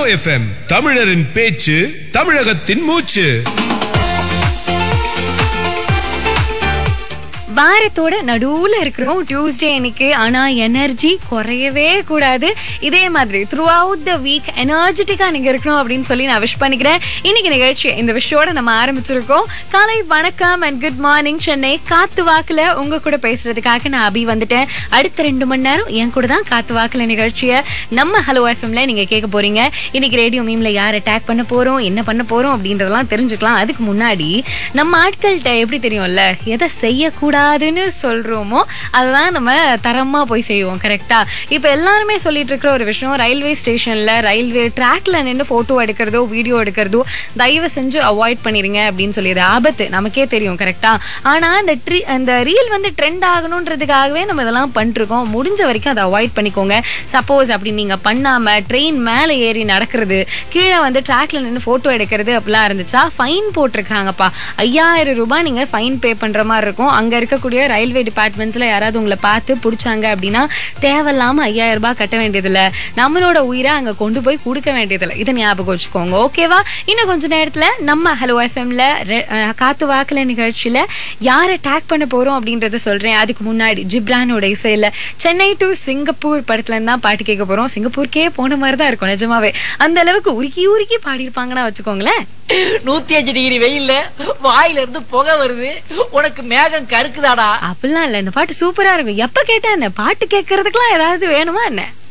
FM தமிழரின் பேச்சு தமிழகத்தின் மூச்சு வாரத்தோட நடுவுல இருக்கிறோம் டியூஸ்டே இன்னைக்கு ஆனா எனர்ஜி குறையவே கூடாது இதே மாதிரி த்ரூ அவுட் த வீக் எனர்ஜெட்டிக்கா நீங்க இருக்கணும் அப்படின்னு சொல்லி நான் விஷ் பண்ணிக்கிறேன் இன்னைக்கு நிகழ்ச்சி இந்த விஷயோட நம்ம ஆரம்பிச்சிருக்கோம் காலை வணக்கம் அண்ட் குட் மார்னிங் சென்னை காத்து வாக்குல உங்க கூட பேசுறதுக்காக நான் அபி வந்துட்டேன் அடுத்த ரெண்டு மணி நேரம் என் கூட தான் காத்து வாக்குல நிகழ்ச்சியை நம்ம ஹலோ எஃப்எம்ல நீங்க கேட்க போறீங்க இன்னைக்கு ரேடியோ மீம்ல யார் அட்டாக் பண்ண போறோம் என்ன பண்ண போறோம் அப்படின்றதெல்லாம் தெரிஞ்சுக்கலாம் அதுக்கு முன்னாடி நம்ம ஆட்கள்கிட்ட எப்படி தெரியும்ல எதை செய்யக்கூடாதுன்னு சொல்றோமோ அதுதான் நம்ம தரமா போய் செய்வோம் கரெக்டா இப்போ எல்லாருமே சொல்லிட்டு இருக்கிற ஒரு விஷயம் ரயில்வே ஸ்டேஷன்ல ரயில்வே ட்ராக்ல நின்று போட்டோ எடுக்கிறதோ வீடியோ எடுக்கிறதோ தயவு செஞ்சு அவாய்ட் பண்ணிருங்க அப்படின்னு சொல்லியது ஆபத்து நமக்கே தெரியும் கரெக்டா ஆனா அந்த ட்ரீ அந்த ரீல் வந்து ட்ரெண்ட் ஆகணுன்றதுக்காகவே நம்ம இதெல்லாம் பண்ணிருக்கோம் முடிஞ்ச வரைக்கும் அதை அவாய்ட் பண்ணிக்கோங்க சப்போஸ் அப்படி நீங்க பண்ணாம ட்ரெயின் மேல ஏறி நடக்கிறது கீழே வந்து ட்ராக்ல நின்று போட்டோ எடுக்கிறது அப்படிலாம் இருந்துச்சா ஃபைன் போட்டிருக்காங்கப்பா ஐயாயிரம் ரூபாய் நீங்க ஃபைன் பே பண்ற மாதிரி இருக்கும் அங்க இருக்கக்கூடிய ரயில்வே டிபார்ட்மெண்ட்ஸ்ல யாராவது உங்களை பார்த்து பிடிச்சாங்க அப்படின்னா தேவையில்லாம ஐயாயிரம் ரூபாய் கட்ட வேண்டியதில்ல நம்மளோட உயிரை அங்க கொண்டு போய் கொடுக்க வேண்டியதில்ல இதை ஞாபகம் வச்சுக்கோங்க ஓகேவா இன்னும் கொஞ்ச நேரத்துல நம்ம ஹலோ எஃப்எம்ல காத்து வாக்குல நிகழ்ச்சியில யாரை டேக் பண்ண போறோம் அப்படின்றத சொல்றேன் அதுக்கு முன்னாடி ஜிப்ரானோட இசையில சென்னை டு சிங்கப்பூர் படத்துல இருந்து தான் பாட்டு கேட்க போறோம் சிங்கப்பூருக்கே போன மாதிரி தான் இருக்கும் நிஜமாவே அந்த அளவுக்கு உருக்கி உருக்கி பாடியிருப்பாங்கன்னா வச்சுக்கோங்களேன் நூத்தி அஞ்சு டிகிரி வெயில்ல வாயில இருந்து புகை வருது உனக்கு மேகம் கருக்குதாடா அப்படிலாம் இல்ல இந்த பாட்டு சூப்பரா இருக்கும் எப்ப கேட்டா என்ன பாட்டு கேட்கறதுக்குலாம் ஏதாவது வேணுமா என்ன